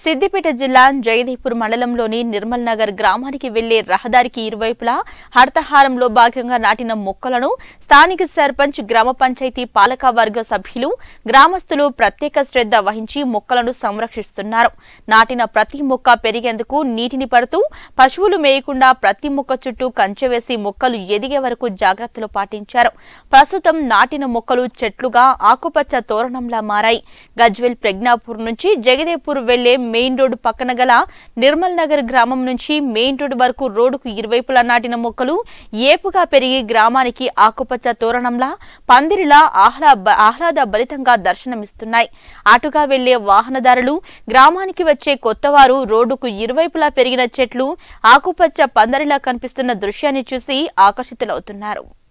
సిద్దిపేట జిల్లా జయదేపూర్ మండలంలోని నిర్మల్ నగర్ గ్రామానికి వెళ్లే రహదారికి ఇరువైపులా హర్తహారంలో భాగంగా నాటిన మొక్కలను స్థానిక సర్పంచ్ గ్రామ పంచాయతీ పాలక వర్గ సభ్యులు గ్రామస్తులు ప్రత్యేక శ్రద్ధ వహించి మొక్కలను సంరక్షిస్తున్నారు నాటిన ప్రతి మొక్క పెరిగేందుకు నీటిని పడుతూ పశువులు మేయకుండా ప్రతి మొక్క చుట్టూ కంచె వేసి మొక్కలు ఎదిగే వరకు జాగ్రత్తలు పాటించారు ప్రస్తుతం నాటిన మొక్కలు చెట్లుగా ఆకుపచ్చ తోరణంలా మారాయి గజ్వెల్ ప్రజ్ఞాపూర్ నుంచి జగదేపూర్ వెళ్లే మెయిన్ రోడ్డు పక్కన గల నిర్మల్ నగర్ గ్రామం నుంచి మెయిన్ రోడ్డు వరకు రోడ్డుకు ఇరువైపులా నాటిన మొక్కలు ఏపుగా పెరిగి గ్రామానికి ఆకుపచ్చ తోరణంలా పందిరిలా ఆహ్లా ఆహ్లాద భరితంగా దర్శనమిస్తున్నాయి అటుగా వెళ్లే వాహనదారులు గ్రామానికి వచ్చే కొత్తవారు రోడ్డుకు ఇరువైపులా పెరిగిన చెట్లు ఆకుపచ్చ పందిరిలా కనిపిస్తున్న దృశ్యాన్ని చూసి ఆకర్షితులవుతున్నారు